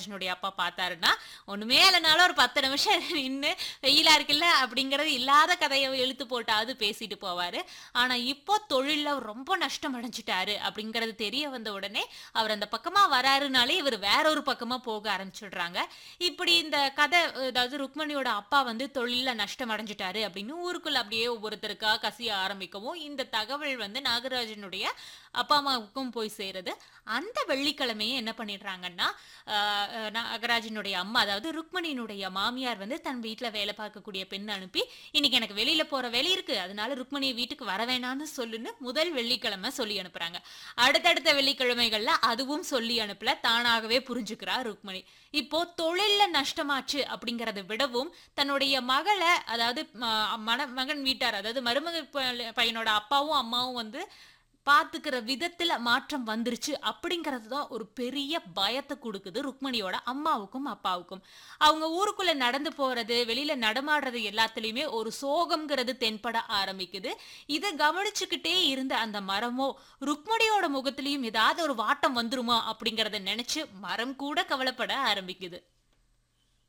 நாகராஜனுடைய அப்பா பார்த்தாருன்னா ஒண்ணுமே இல்லைனாலும் ஒரு பத்து நிமிஷம் நின்று வெயிலா இருக்குல்ல அப்படிங்கறது இல்லாத கதையை இழுத்து போட்டாவது பேசிட்டு போவாரு ஆனா இப்போ தொழில்ல அவர் ரொம்ப நஷ்டம் அடைஞ்சிட்டாரு அப்படிங்கறது தெரிய வந்த உடனே அவர் அந்த பக்கமா வராருனாலே இவர் வேற ஒரு பக்கமா போக ஆரம்பிச்சிடுறாங்க இப்படி இந்த கதை அதாவது ருக்மணியோட அப்பா வந்து தொழில்ல நஷ்டம் அடைஞ்சிட்டாரு அப்படின்னு ஊருக்குள்ள அப்படியே ஒவ்வொருத்தருக்கா கசிய ஆரம்பிக்கவும் இந்த தகவல் வந்து நாகராஜனுடைய அப்பா அம்மாவுக்கும் போய் சேருது அந்த வெள்ளிக்கிழமையே என்ன பண்ணிடுறாங்கன்னா ஆஹ், அஹ், நாகராஜனுடைய அம்மா அதாவது ருக்மணியினுடைய மாமியார் வந்து தன் வீட்டுல வேலை பார்க்கக்கூடிய பெண் அனுப்பி இன்னைக்கு எனக்கு வெளியில போற வேலை இருக்கு அதனால ருக்மணியை வீட்டுக்கு வர வேணாம்னு சொல்லுன்னு முதல் வெள்ளிக்கிழமை சொல்லி அனுப்புறாங்க அடுத்தடுத்த வெள்ளிக்கிழமைகள்ல அதுவும் சொல்லி அனுப்பல தானாகவே புரிஞ்சுக்கிறா ருக்மணி இப்போ தொழில்ல நஷ்டமாச்சு அப்படிங்கறத விடவும் தன்னுடைய மகளை அதாவது ம- மன மகன் வீட்டார் அதாவது மருமக ப- பையனோட அப்பாவும் அம்மாவும் வந்து பாத்துக்கிற விதத்துல மாற்றம் வந்துருச்சு அப்படிங்கிறது தான் ஒரு பெரிய பயத்தை கொடுக்குது ருக்மணியோட அம்மாவுக்கும் அப்பாவுக்கும் அவங்க ஊருக்குள்ள நடந்து போறது வெளியில நடமாடுறது எல்லாத்துலயுமே ஒரு சோகம்ங்கிறது தென்பட ஆரம்பிக்குது இதை கவனிச்சுக்கிட்டே இருந்த அந்த மரமோ ருக்மணியோட முகத்திலையும் ஏதாவது ஒரு வாட்டம் வந்துருமா அப்படிங்கறத நினைச்சு மரம் கூட கவலைப்பட ஆரம்பிக்குது